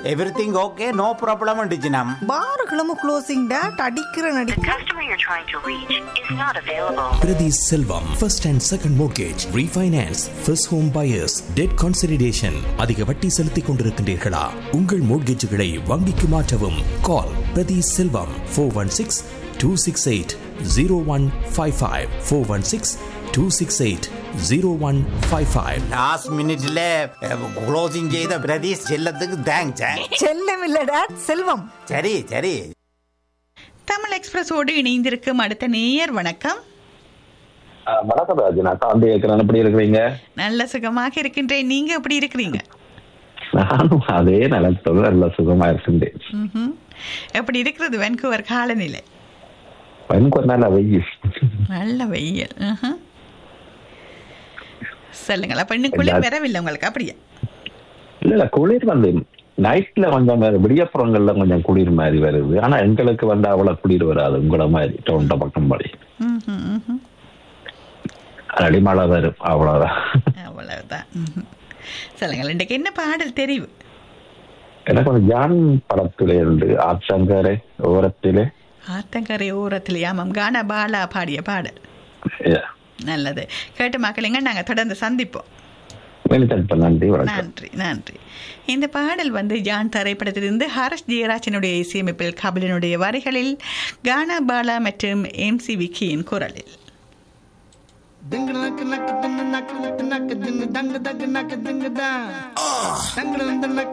Everything okay no problem டிச்சினம் பார்களும் closing date அடிக்கிற The நடிக்க customer you're trying to reach is not available. Priti Selvam, first and second mortgage, refinance, first home buyers, debt consolidation. அதிக வட்டி செலுத்திக் கொண்டிருக்கின்றீர்களா உங்கள் மோட்கேஜுகளை வங்கிக்கு மாற்றவும் call Prathi Selvam four one six two six eight zero one five five four one six two six eight zero one five five last மினிட்ல closing செய்த பிரதீஷ் செல்லத்துக்கு thanks செல்லம் இல்ல டேட் செல்வம் சரி சரி தமிழ் எக்ஸ்பிரஸோடு இணைந்திருக்கும் அடுத்த நேயர் வணக்கம் ஆ, வணக்கம் ராஜு நான் காந்தி கேட்கிறேன் எப்படி இருக்கிறீங்க நல்ல சுகமாக இருக்கின்றேன் நீங்க எப்படி இருக்கிறீங்க நானும் அதே நிலத்தோட நல்ல சுகமா இருக்கின்றேன் ம்ஹும். எப்படி இருக்கிறது வென்கூவர் காலநிலை எனக்கு ஒரு நாள் வெயில் நல்ல வெயில் ம்ஹும். சொல்லுங்கள் அப்ப இன்னும் குளிர் வரவில்லை உங்களுக்கு அப்படியா இல்ல இல்ல குளிர் வந்து நைட்ல கொஞ்சம் விடியப்புறங்கள்ல கொஞ்சம் குளிர் மாதிரி வருது ஆனா எங்களுக்கு வந்து அவ்வளவு குளிர் வராது உங்கள மாதிரி டொண்ட பக்கம் படி ம்ஹும், ம்ஹும். அடி மழை வரும் அவ்வளவுதான் அவ்வளவுதான் ம்ஹும். சொல்லுங்கள் இன்றைக்கு என்ன பாடல் தெரிவு எனக்கு வந்து ஜான் படத்திலே இருந்து ஆச்சங்கரை ஓரத்திலே ஆத்தங்கரை ஓரத்தில் ஆமாம் கானா பாலா பாடிய பாடல் Yeah. நல்லது கேட்டு மக்களுங்க நாங்கள் தொடர்ந்து சந்திப்போம் வெளிச்சட்ட நன்றி வணக்கம் நன்றி நன்றி இந்த பாடல் வந்து ஜான் திரைப்படத்திலிருந்து ஹாரஸ் ஜெயராஜனுடைய இசையமைப்பில் கபிலனுடைய வரிகளில் கானா பாலா மற்றும் எம் சி விக்கியின் குரலில் Ding nak nak ding nak nak ding dang dang nak ding da. Dang dang nak